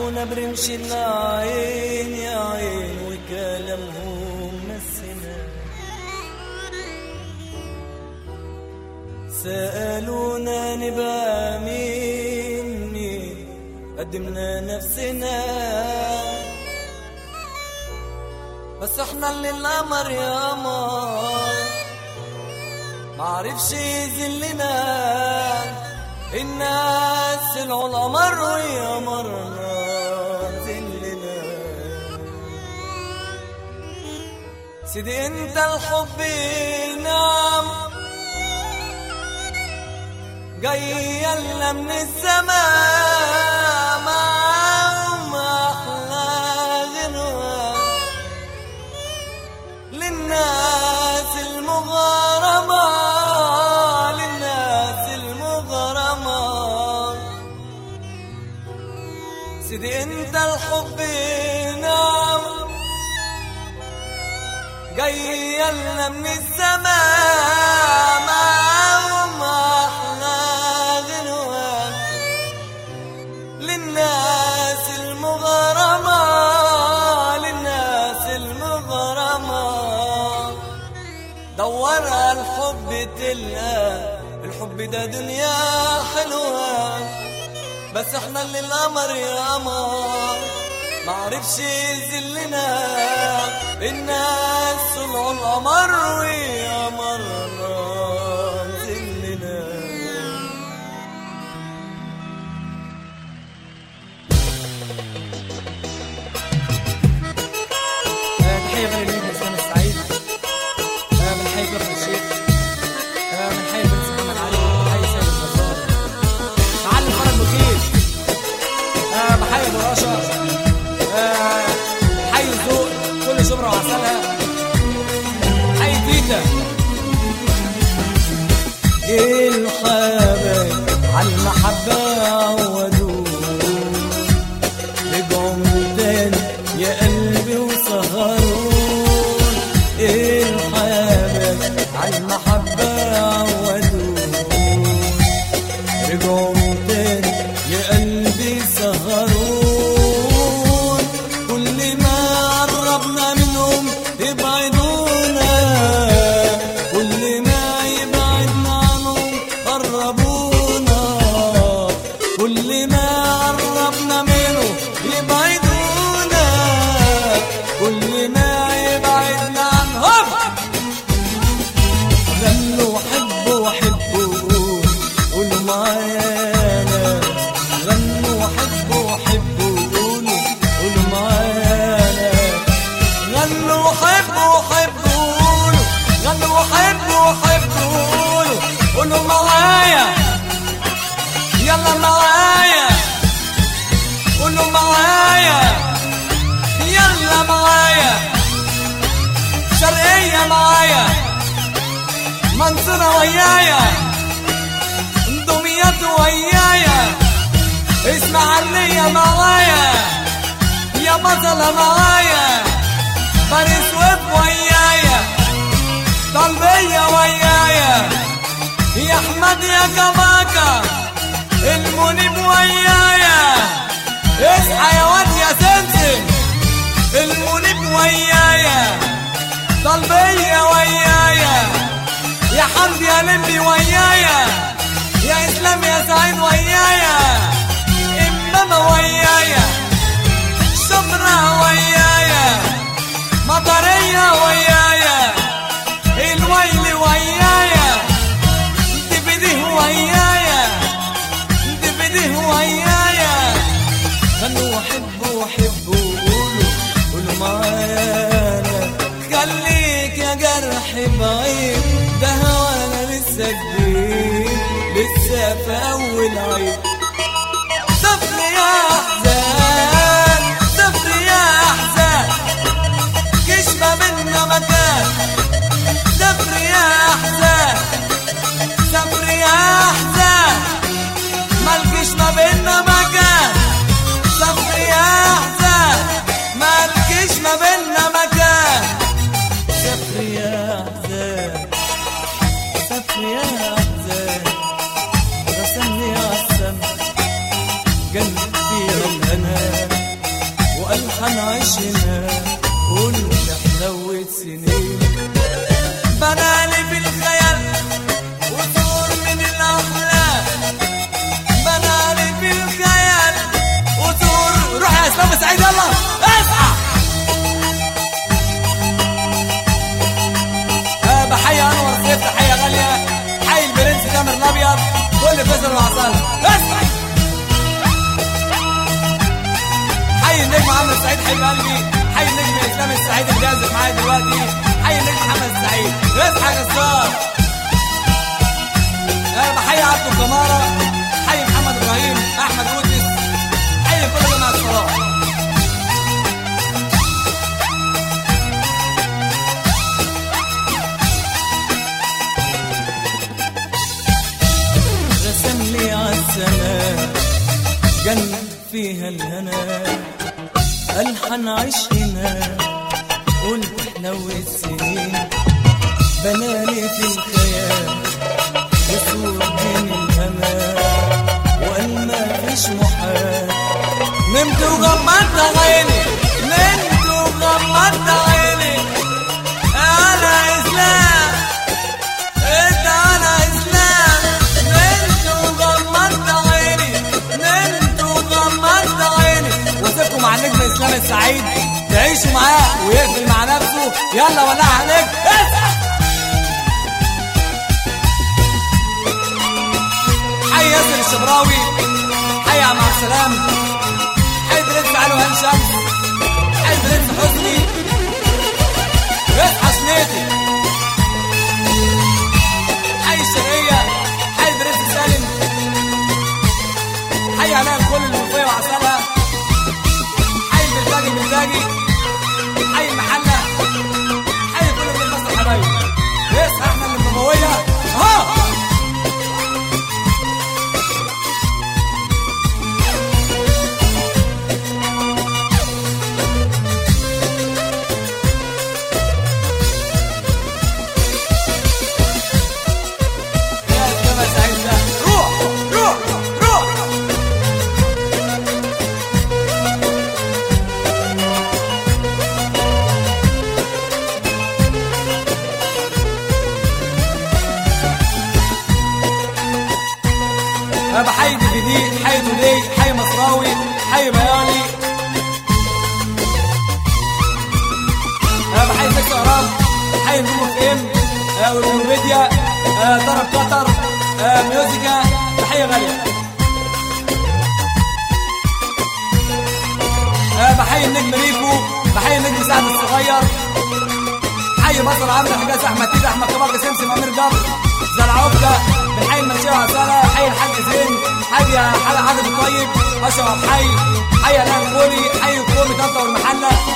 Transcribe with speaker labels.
Speaker 1: عيبونا برمش العين يا عين وكلامهم مسنا سألونا نبقى مين مين قدمنا نفسنا بس احنا اللي القمر يا قمر معرفش يذلنا الناس العلماء ويا مرنا ذلنا سيدي انت الحب نعم جاي يلا من السماء معاهم احلى غنوة للناس المغرمة للناس المغرمة سيدي انت الحب نعم جاي يلا من السماء معاهم احلى غنوة للناس المغرمة للناس المغرمة دور على الحب تلقى الحب ده دنيا حلوة بس احنا اللي القمر يا قمر معرفش يذلنا الناس طلعوا القمر ويا مرنا ذلنا
Speaker 2: تحية غير العيد لإسلام السعيد آه، من حي كفر الشيخ آه، من حي بنت محمد علي من حي سيد البزار معلم فرج بخيش آه، بحي ابو رشا آه، حي الذوق كل شبرا وعسلها حي تيتا
Speaker 1: الحبايب عالمحبة عودوه رجعوا من تاني يا قلبي وسهرون الحبايب عالمحبة عودوه رجعوا من تاني يا قلبي سهرون كل ما قربنا منهم يبعدونا كل ما يبعدنا عنهم قربونا كل ما قربنا منهم يبعدونا كل ما يبعدنا عنهم غنوا حبوا حبوا قولوا معايا أنا. غنوا حبوا حبوا قولوا قولوا معايا غنوا حبوا حبوا قولوا غنوا حبوا حبوا قولوا قولوا معايا يلا معايا قولوا معايا يلا معايا شرقية معايا منصورة ويايا دمياط ويايا اسماعيلية معايا يا بطلة معايا بني سويف ويايا طلبية ويايا يا احمد يا كباكا المنيب ويايا اصحى يا واد يا سمسم المنيب ويايا طلبية ويايا يا حمد يا لمبي ويايا يا اسلام يا سعيد ويايا امامة ويايا شبرا ويايا مطرية ويايا الويل ويايا دبده ويايا دبده ويايا خلوا حبوا حبوا قولوا قولوا معايا خليك يا جرح بعيد ده وانا لسه جديد لسه في اول عيد صفر يا احزان صفر يا احزان كش ما بينا مكان صفر يا احزان صفر يا احزان مالكش ما بينا مكان صفر يا احزان مالكش ما بينا مكان صفر يا احزان صفر يا احزان رسمني عالسما
Speaker 2: قال هنعيشنا قلت حلوة سنين
Speaker 1: بنالي في الخيال وصور من الأحلام بنالي في الخيال وصور روح يا اسلام سعيد يلا اصحى آه بحيي انور سيف تحيه غاليه حي البرنس تامر الابيض كل فيصل وعسل اصحى حي النجم عمرو السعيد حبيب قلبي حي النجم اسلام السعيد اللي بيعزف معايا دلوقتي حي النجم محمد السعيد اصحى يا جزار انا بحيي عبد الجمارة حي محمد ابراهيم احمد رودس حي كل جماعة الصلاة
Speaker 2: رسم لي عالسنة جنة فيها الهنا قال حنعيش هنا قلت حلوة السنين بنالي في الخيال وصور من الهنا وقال ما فيش محال
Speaker 1: نمت وغمضت عيني نمت وغمضت عيني انا اسلام انت انا اسلام نمت وغمضت عيني نمت وغمضت عيني واسيبكم مع النجم اسلام السعيد تعيشوا معاه ويقفل مع نفسه يلا ولع عليك اصحى حي ياسر الشبراوي حي عم عبد السلام حي برنس علي وهان شمس حي برنس حسني اصحى شنيتي حي الشرقية حي برنس سالم حي علاء الكل المنوفية وعسلها حي البلداجي البلداجي حي المحلة حي كل من مصر حبايبي اصحى احنا اللي النبوية ها يا جماعة سعيد ده روح روح روح انا بحيي دي دي حي دودي حي مصراوي حي بيالي انا بحيي سكس ارام حي نجوم اف ام آه، والميديا آه، طرب قطر آه، ميوزيكا تحيه غاليه آه، بحيي النجم ريكو بحيي النجم سعد الصغير حي مصر عمرو حجاز احمد تيجي احمد كبار سمسم امير جبر زرعوكة بنحيي المنشيه وعساله حي الحاج زين حي حاجه حاجه الطيب اشرف حي حي الاء الكولي حي الكومي طنطا والمحله